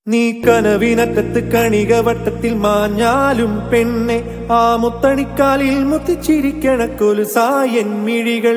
നീ കനവിനറ്റത്ത് കണിക വട്ടത്തിൽ മാഞ്ഞാലും പെണ്ണെ ആ മുത്തണിക്കാലിൽ മുത്തിച്ചിരിക്കണ കൊലുസായൻ മിഴികൾ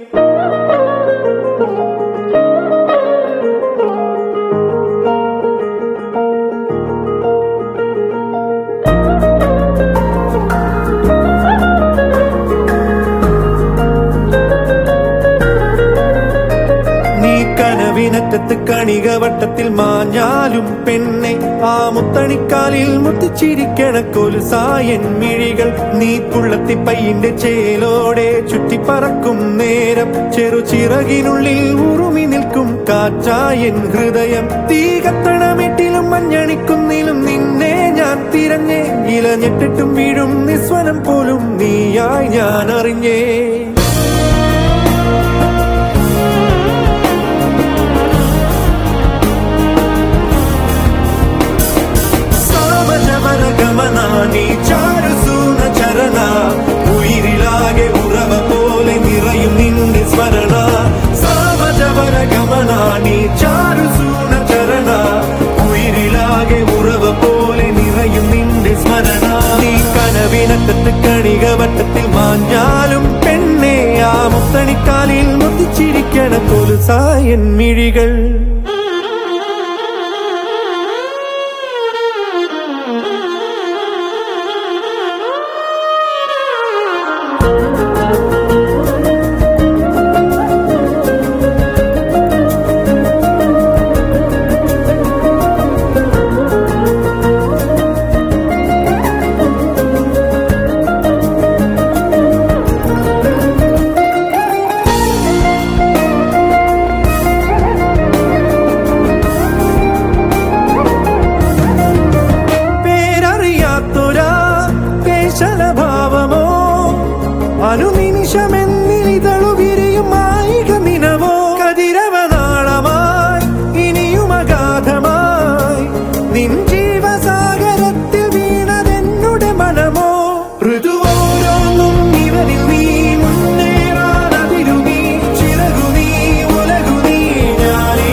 നീ കനവിനറ്റത്ത് കണിക വട്ടത്തിൽ മാഞ്ഞാലും പെണ്ണെ ആ മുത്തണിക്കാലിൽ മുത്തിച്ചിരിക്കണ കൊലുസായൻ മിഴികൾ നീ പുള്ളത്തിപ്പയ്യന്റെ ചേലോടെ ചുറ്റിപ്പറക്കും നേരം ചെറു ചിറകിനുള്ളിൽ ഉറുമി നിൽക്കും കാറ്റായൻ ഹൃദയം തീ കത്തണമെട്ടിലും മഞ്ഞണിക്കുന്നിലും നിന്നെ ഞാൻ തിരഞ്ഞേ ഇലഞ്ഞെട്ടിട്ടും വീഴും നിസ്വനം പോലും നീയായി ഞാൻ അറിഞ്ഞേ സാമജവര ഗമന നീ ചാരുസൂന ചരണ ഉയിരിലാകെ ഉറവ പോലെ നിറയും നിന്റെ സ്മരണ സാമജവര ഗമന നീ ചാരുസൂന ചരണ ഉയിരിലാകെ ഉറവ പോലെ നിറയും നിന്റെ സ്മരണ നീ കനവിനറ്റത്ത് കണിക വട്ടത്തിൽ മാഞ്ഞാലും പെണ്ണെ ആ മുത്തണിക്കാലിൽ മുത്തിച്ചിരിക്കണ കൊലുസായൻ മിഴികൾ പേരറിയാത്തൊരാ പേശലഭാവമോ അനുനിമിഷമെന്നിതളു വിരിയും മായിക നിനവോ കതിരവനാളമായി ഇനിയും അഗാധമായി നിൻ ജീവസാഗരത്തിൽ വീണതെന്നുടെ മനമോ ഋതുവോരോന്നും ഇവരിൽ നീ മുന്നേറാനതിരു നീ ചിറകു നീ ഉലകു നീ ഞാനേ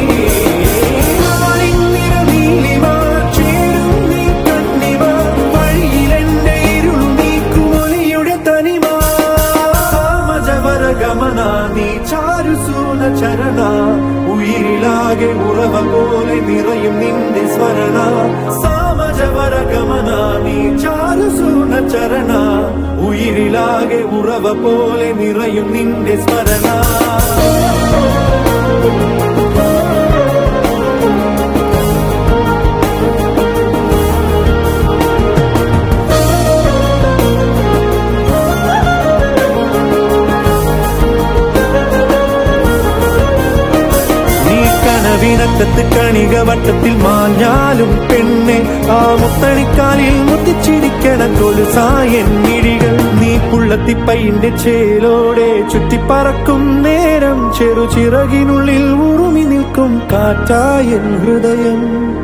നാളിന്നിര നീലിമ ചേരും നീ കണ്ണിമ വഴിയിലെന്റെ ഇരുൾ നീക്കുമൊലിയുടെ തനിമ സാമജവര ഗമന നീ ചാരുസൂന ചരണ ഉയിരിലാകെ ഉറവ പോലെ നിറയും നിന്റെ സ്മരണ സാമജവര ഗമന നീ ചാരുസൂന ചരണ ഉയിരിലാകെ ഉറവ പോലെ നിറയും നിന്റെ സ്മരണ നീ കനവിനറ്റത്ത് കണിക വട്ടത്തിൽ മാഞ്ഞാലും പെണ്ണെ ആ മുത്തണിക്കാലിൽ മുത്തിച്ചിരിക്കണ കൊലുസായൻ മിഴികൾ നീ പുള്ളത്തിപ്പൈന്റെ ചേലോടെ ചുറ്റിപ്പറക്കും നേരം ചെറു ചിറകിനുള്ളിൽ ഉറുമി നിൽക്കും കാറ്റായൻ ഹൃദയം